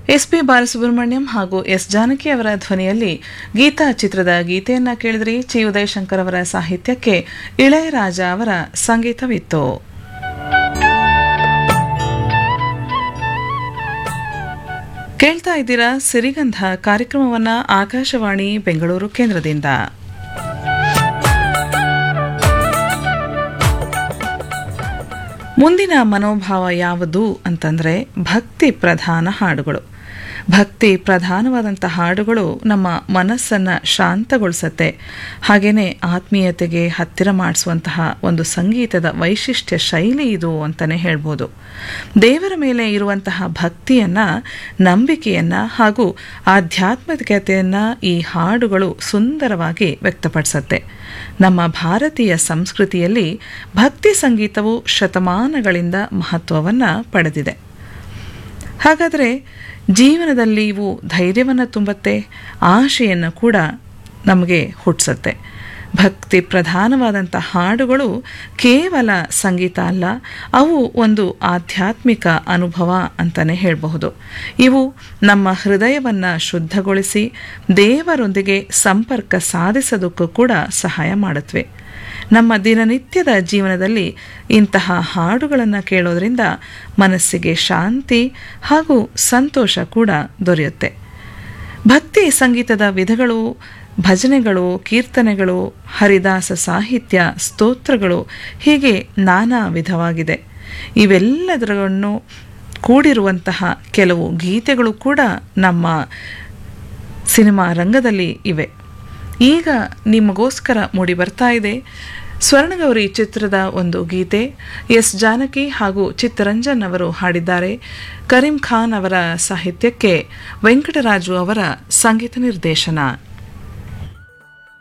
S P Balasubrahmanyam ಹಾಗೂ S Janaki ಅವರ ಧ್ವನಿಯಲ್ಲಿ ಗೀತಾ ಚಿತ್ರದ ಗೀತೆಯನ್ನ ಕೇಳಿದ್ರಿ ಚಿ ಉದಯಶಂಕರ್ ಅವರ ಸಾಹಿತ್ಯಕ್ಕೆ ಇಳೆಯರಾಜ ಅವರ ಸಂಗೀತವಿತ್ತು ಕೇಳ್ತಾ ಇದ್ದೀರಾ ಸಿರಿಗಂಧ ಕಾರ್ಯಕ್ರಮವನ್ನ ಆಕಾಶವಾಣಿ ಬೆಂಗಳೂರು ಕೇಂದ್ರದಿಂದ ಮುಂದಿನ ಮನೋಭಾವ ಯಾವುದು ಅಂತಂದ್ರೆ ಭಕ್ತಿ ಪ್ರಧಾನ ಹಾಡುಗಳು ಭಕ್ತಿ ಪ್ರಧಾನವಾದಂಥ ಹಾಡುಗಳು ನಮ್ಮ ಮನಸ್ಸನ್ನು ಶಾಂತಗೊಳಿಸತ್ತೆ ಹಾಗೆಯೇ ಆತ್ಮೀಯತೆಗೆ ಹತ್ತಿರ ಮಾಡಿಸುವಂತಹ ಒಂದು ಸಂಗೀತದ ವೈಶಿಷ್ಟ್ಯ ಶೈಲಿ ಇದು ಅಂತಲೇ ಹೇಳ್ಬೋದು ದೇವರ ಮೇಲೆ ಇರುವಂತಹ ಭಕ್ತಿಯನ್ನು ನಂಬಿಕೆಯನ್ನು ಹಾಗೂ ಆಧ್ಯಾತ್ಮಿಕತೆಯನ್ನು ಈ ಹಾಡುಗಳು ಸುಂದರವಾಗಿ ವ್ಯಕ್ತಪಡಿಸತ್ತೆ ನಮ್ಮ ಭಾರತೀಯ ಸಂಸ್ಕೃತಿಯಲ್ಲಿ ಭಕ್ತಿ ಸಂಗೀತವು ಶತಮಾನಗಳಿಂದ ಮಹತ್ವವನ್ನು ಪಡೆದಿದೆ ಹಾಗಾದರೆ ಜೀವನದಲ್ಲಿ ಇವು ಧೈರ್ಯವನ್ನು ತುಂಬತ್ತೆ ಆಶೆಯನ್ನು ಕೂಡ ನಮಗೆ ಹುಟ್ಟಿಸುತ್ತೆ ಭಕ್ತಿ ಪ್ರಧಾನವಾದಂಥ ಹಾಡುಗಳು ಕೇವಲ ಸಂಗೀತ ಅಲ್ಲ ಅವು ಒಂದು ಆಧ್ಯಾತ್ಮಿಕ ಅನುಭವ ಅಂತಲೇ ಹೇಳಬಹುದು ಇವು ನಮ್ಮ ಹೃದಯವನ್ನು ಶುದ್ಧಗೊಳಿಸಿ ದೇವರೊಂದಿಗೆ ಸಂಪರ್ಕ ಸಾಧಿಸೋದಕ್ಕೂ ಕೂಡ ಸಹಾಯ ಮಾಡುತ್ತವೆ ನಮ್ಮ ದಿನನಿತ್ಯದ ಜೀವನದಲ್ಲಿ ಇಂತಹ ಹಾಡುಗಳನ್ನು ಕೇಳೋದ್ರಿಂದ ಮನಸ್ಸಿಗೆ ಶಾಂತಿ ಹಾಗೂ ಸಂತೋಷ ಕೂಡ ದೊರೆಯುತ್ತೆ ಭಕ್ತಿ ಸಂಗೀತದ ವಿಧಗಳು ಭಜನೆಗಳು ಕೀರ್ತನೆಗಳು ಹರಿದಾಸ ಸಾಹಿತ್ಯ ಸ್ತೋತ್ರಗಳು ಹೀಗೆ ನಾನಾ ವಿಧವಾಗಿದೆ ಇವೆಲ್ಲದರನ್ನು ಕೂಡಿರುವಂತಹ ಕೆಲವು ಗೀತೆಗಳು ಕೂಡ ನಮ್ಮ ಸಿನಿಮಾ ರಂಗದಲ್ಲಿ ಇವೆ ಈಗ ನಿಮಗೋಸ್ಕರ ಮೂಡಿ ಬರ್ತಾ ಇದೆ ಸ್ವರ್ಣಗೌರಿ ಚಿತ್ರದ ಒಂದು ಗೀತೆ ಎಸ್ ಜಾನಕಿ ಹಾಗೂ ಚಿತ್ತರಂಜನ್ ಅವರು ಹಾಡಿದ್ದಾರೆ ಕರೀಂ ಖಾನ್ ಅವರ ಸಾಹಿತ್ಯಕ್ಕೆ ವೆಂಕಟರಾಜು ಅವರ ಸಂಗೀತ ನಿರ್ದೇಶನ